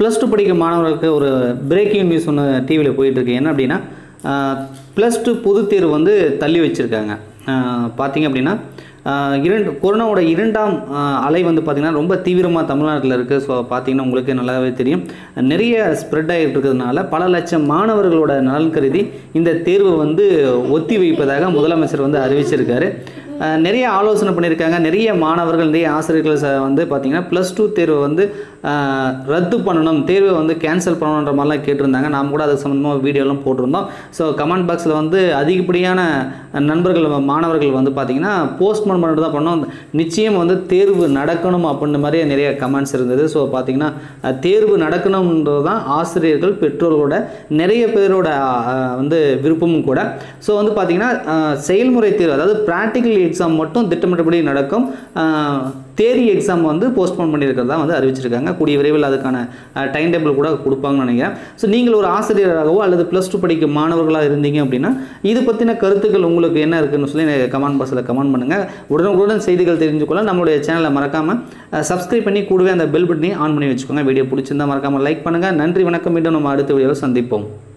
plus two படிக்கிற மாணவர்களுக்கு ஒரு பிரேக்கிங் நியூஸ் ஒன்று டிவியில் போயிட்டுருக்கு என்ன அப்படின்னா ப்ளஸ் டூ பொதுத் தேர்வு வந்து தள்ளி வச்சுருக்காங்க பார்த்தீங்க அப்படின்னா ஆஹ் இரண்டு கொரோனாவோட இரண்டாம் ஆஹ் அலை வந்து பார்த்திங்கன்னா ரொம்ப தீவிரமாக தமிழ்நாட்டில் இருக்குது ஸோ பார்த்தீங்கன்னா உங்களுக்கு நல்லாவே தெரியும் நிறைய ஸ்ப்ரெட் ஆகிட்டு இருக்கிறதுனால பல லட்சம் மாணவர்களோட நலன் கருதி இந்த தேர்வை வந்து ஒத்தி வைப்பதாக முதலமைச்சர் வந்து அறிவிச்சிருக்காரு ஆஹ் நிறைய ஆலோசனை பண்ணியிருக்காங்க நிறைய மாணவர்கள் நிறைய ஆசிரியர்கள் ச- வந்து பார்த்திங்கன்னா ப்ளஸ் டூ தேர்வை வந்து ஆஹ் ரத்து பண்ணணும் தேர்வை வந்து கேன்சல் பண்ணணுன்ற மாதிரிலாம் கேட்டிருந்தாங்க நாம் கூட அது சம்மந்தமாக வீடியோலாம் போட்டிருந்தோம் ஸோ கமெண்ட் பாக்ஸில் வந்து அதிகப்படியான நண்பர்கள் மாணவர்கள் வந்து பார்த்திங்கன்னா போஸ்ட்மார்ட் பண்ணிட்டு தான் பண்ணோம் நிச்சயம் வந்து தேர்வு நடக்கணும் அப்படின்ற மாதிரி நிறைய கமெண்ட்ஸ் இருந்தது ஸோ பார்த்திங்கன்னா அஹ், தேர்வு நடக்கணுன்றது தான் ஆசிரியர்கள் பெற்றோர்களோட நிறைய பேரோட அஹ், வந்து விருப்பமும் கூட ஸோ வந்து பார்த்திங்கன்னா அஹ், செயல்முறை தேர்வு அதாவது ப்ராக்டிக்கல் எக்ஸாம் மட்டும் திட்டமிட்டபடி நடக்கும் தேரி எக்ஸாம் வந்து போஸ்ட்போன் பண்ணியிருக்கிறதா வந்து அறிவிச்சிருக்காங்க கூடிய விரைவில் அதுக்கான டைம் டேபிள் கூட கொடுப்பாங்கன்னு நினைக்கிறேன் ஸோ நீங்கள் ஒரு ஆசிரியராகவோ அல்லது ப்ளஸ் டூ படிக்கும் மாணவர்களாக இருந்தீங்க அப்படின்னா இது பற்றின கருத்துக்கள் உங்களுக்கு என்ன இருக்குன்னு சொல்லி கமெண்ட் பாக்ஸில் கமெண்ட் பண்ணுங்கள் உடனுக்குடன் செய்திகள் தெரிஞ்சுக்கொள்ள நம்மளுடைய சேனலை மறக்காமல் சப்ஸ்கிரைப் பண்ணி கூடவே அந்த பெல் பட்டனையும் ஆன் பண்ணி வச்சுக்கோங்க வீடியோ பிடிச்சிருந்தா மறக்காமல் லைக் பண்ணுங்கள் நன்றி வணக்கம் மீண்டும் நம்ம அடுத்த வீடியோவில் சந்திப்போம்